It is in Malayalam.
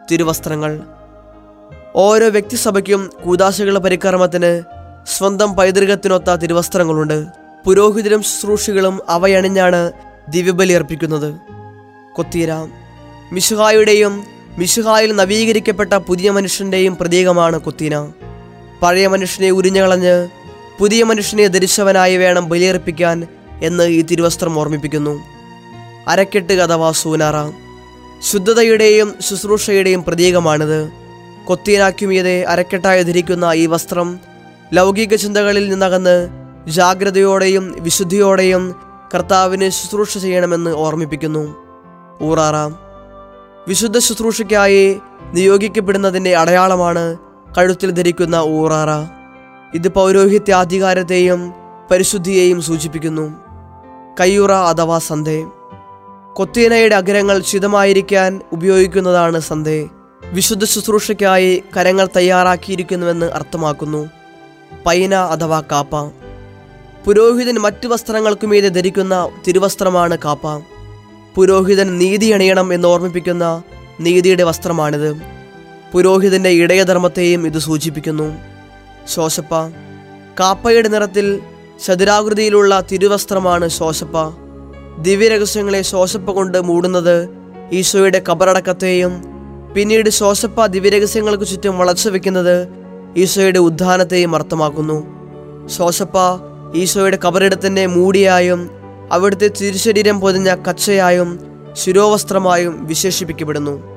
തിരുവസ്ത്രങ്ങൾ ഓരോ വ്യക്തിസഭയ്ക്കും കൂതാശകളുടെ പരിക്രമത്തിന് സ്വന്തം പൈതൃകത്തിനൊത്ത തിരുവസ്ത്രങ്ങളുണ്ട് പുരോഹിതരും ശുശ്രൂഷികളും അവയണിഞ്ഞാണ് ദിവ്യബലി അർപ്പിക്കുന്നത് കൊത്തീര മിശുഹായുടെയും മിശുഹായിൽ നവീകരിക്കപ്പെട്ട പുതിയ മനുഷ്യൻ്റെയും പ്രതീകമാണ് കൊത്തീന പഴയ മനുഷ്യനെ ഉരിഞ്ഞകളഞ്ഞ് പുതിയ മനുഷ്യനെ ധരിച്ചവനായി വേണം ബലിയർപ്പിക്കാൻ എന്ന് ഈ തിരുവസ്ത്രം ഓർമ്മിപ്പിക്കുന്നു അരക്കെട്ട് അഥവാ സൂനാറ ശുദ്ധതയുടെയും ശുശ്രൂഷയുടെയും പ്രതീകമാണിത് കൊത്തീനാക്കുമീതെ അരക്കെട്ടായി ധരിക്കുന്ന ഈ വസ്ത്രം ലൗകിക ചിന്തകളിൽ നിന്നകന്ന് ജാഗ്രതയോടെയും വിശുദ്ധിയോടെയും കർത്താവിന് ശുശ്രൂഷ ചെയ്യണമെന്ന് ഓർമ്മിപ്പിക്കുന്നു ഊറാറ വിശുദ്ധ ശുശ്രൂഷയ്ക്കായി നിയോഗിക്കപ്പെടുന്നതിൻ്റെ അടയാളമാണ് കഴുത്തിൽ ധരിക്കുന്ന ഊറാറ ഇത് പൗരോഹിത്യാധികാരത്തെയും പരിശുദ്ധിയെയും സൂചിപ്പിക്കുന്നു കയ്യുറ അഥവാ സന്ധേ കൊത്തീനയുടെ അഗ്രങ്ങൾ ചിതമായിരിക്കാൻ ഉപയോഗിക്കുന്നതാണ് സന്ധേ വിശുദ്ധ ശുശ്രൂഷയ്ക്കായി കരങ്ങൾ തയ്യാറാക്കിയിരിക്കുന്നുവെന്ന് അർത്ഥമാക്കുന്നു പൈന അഥവാ കാപ്പ പുരോഹിതൻ മറ്റു വസ്ത്രങ്ങൾക്കുമീതെ ധരിക്കുന്ന തിരുവസ്ത്രമാണ് കാപ്പ പുരോഹിതൻ നീതി അണിയണം എന്ന് ഓർമ്മിപ്പിക്കുന്ന നീതിയുടെ വസ്ത്രമാണിത് പുരോഹിതന്റെ ഇടയധർമ്മത്തെയും ഇത് സൂചിപ്പിക്കുന്നു ശോശപ്പ കാപ്പയുടെ നിറത്തിൽ ചതുരാകൃതിയിലുള്ള തിരുവസ്ത്രമാണ് ശോശപ്പ ദിവ്യരഹസ്യങ്ങളെ ശോശപ്പ കൊണ്ട് മൂടുന്നത് ഈശോയുടെ കബറടക്കത്തെയും പിന്നീട് ശോശപ്പ ദിവ്യരഹസ്യങ്ങൾക്ക് ചുറ്റും വളച്ചു വെക്കുന്നത് ഈശോയുടെ ഉദ്ധാനത്തെയും അർത്ഥമാക്കുന്നു ശോശപ്പ ഈശോയുടെ കബറിടത്തിൻ്റെ മൂടിയായും അവിടുത്തെ തിരുശരീരം പൊതിഞ്ഞ കച്ചയായും ശിരോവസ്ത്രമായും വിശേഷിപ്പിക്കപ്പെടുന്നു